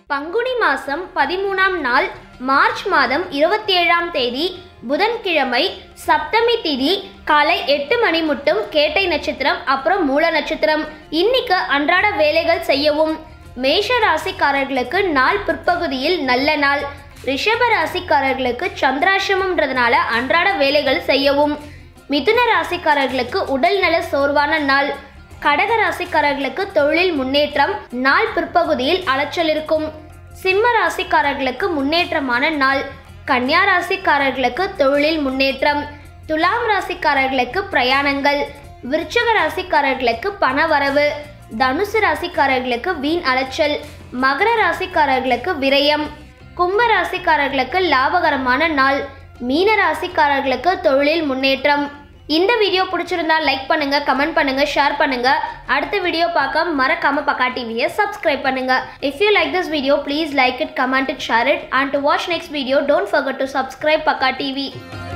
பங்குனி மாதம் பதிமூணாம் நாள் மார்ச் மாதம் இருபத்தி ஏழாம் தேதி புதன்கிழமை சப்தமி திதி காலை எட்டு மணி மட்டும் கேட்டை நட்சத்திரம் அப்புறம் மூல நட்சத்திரம் இன்னைக்கு அன்றாட வேலைகள் செய்யவும் மேஷ ராசிக்காரர்களுக்கு நாள் பிற்பகுதியில் நல்ல நாள் ரிஷப ராசிக்காரர்களுக்கு சந்திராசிரமம்ன்றதுனால அன்றாட வேலைகள் செய்யவும் மிதுன ராசிக்காரர்களுக்கு உடல் நல சோர்வான நாள் கடக ராசிக்காரர்களுக்கு தொழில் முன்னேற்றம் நாள் பிற்பகுதியில் அலைச்சல் இருக்கும் சிம்ம ராசிக்காரர்களுக்கு முன்னேற்றமான நாள் கன்னியா ராசிக்காரர்களுக்கு தொழிலில் முன்னேற்றம் துலாம் ராசிக்காரர்களுக்கு பிரயாணங்கள் விருச்சக ராசிக்காரர்களுக்கு பணவரவு தனுசு ராசிக்காரர்களுக்கு வீண் அலைச்சல் மகர ராசிக்காரர்களுக்கு விரயம் கும்ப ராசிக்காரர்களுக்கு லாபகரமான நாள் மீன ராசிக்காரர்களுக்கு தொழிலில் முன்னேற்றம் இந்த வீடியோ பிடிச்சிருந்தா லைக் பண்ணுங்க கமெண்ட் பண்ணுங்க ஷேர் பண்ணுங்க அடுத்த வீடியோ பார்க்க மறக்காம பக்கா டிவியை சப்ஸ்கிரைப் பண்ணுங்க if you like this video please like it comment it share it and to watch next video don't forget to subscribe Pakka TV